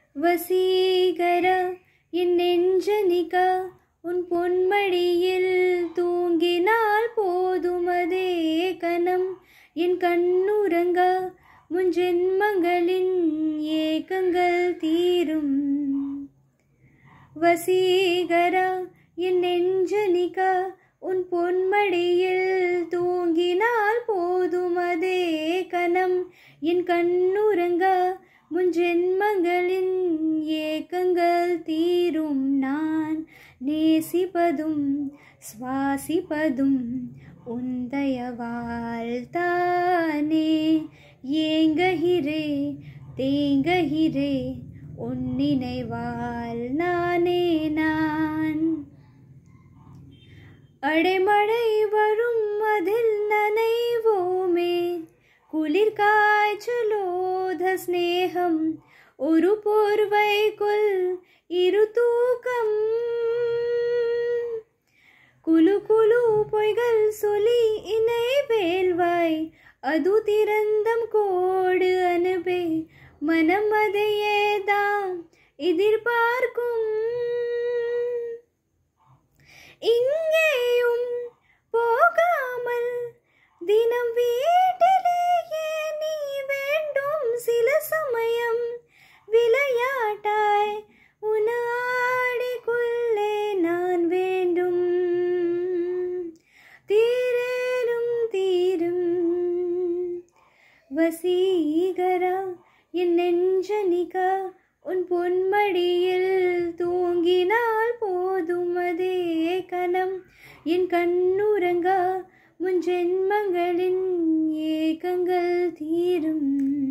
வசீகரா என் நெஞ்சனிகா உன் பொன்மடியில் தூங்கினால் போதுமதே கணம் என் கண்ணுறங்கா முன் ஜென்மங்களின் ஏக்கங்கள் தீரும் வசீகரா என் நெஞ்சனிகா உன் பொன்மடியில் தூங்கினால் போதுமதே கணம் என் கண்ணுறங்கா முன் ஜென்மங்களின் ஏக்கங்கள் தீரும் நான் நேசிப்பதும் சுவாசிப்பதும் உந்தயவால் தானே ஏங்ககிரே தேங்ககிரே உன் நினைவால் நானே நான் அடைமழை வரும் அதில் நனைவோமே குளிர் காய்ச்சலோத ஸ்நேகம் ஒரு போர்வைக்குள் இரு தூக்கம் குலு குலு பொய்கள் சொல்லி இணை வேல்வாய் அது திறந்தம் கோடு அனுபே மனம் அதையேதாம் எதிர்பார்க்கும் இங்கேயும் போகாமல் தினம் வீட்டிலேயே நீ வேண்டும் சில சமயம் விளையாட்டாய் உனாடிக்குள்ளே நான் வேண்டும் தீரேனும் தீரும் வசீகரா என் நெஞ்சனிகா உன் பொன்மடியில் தூங்கினால் போதும் அதே கணம் என் கண்ணுறங்கா முன் ஜென்மங்களின் ஏக்கங்கள் தீரும்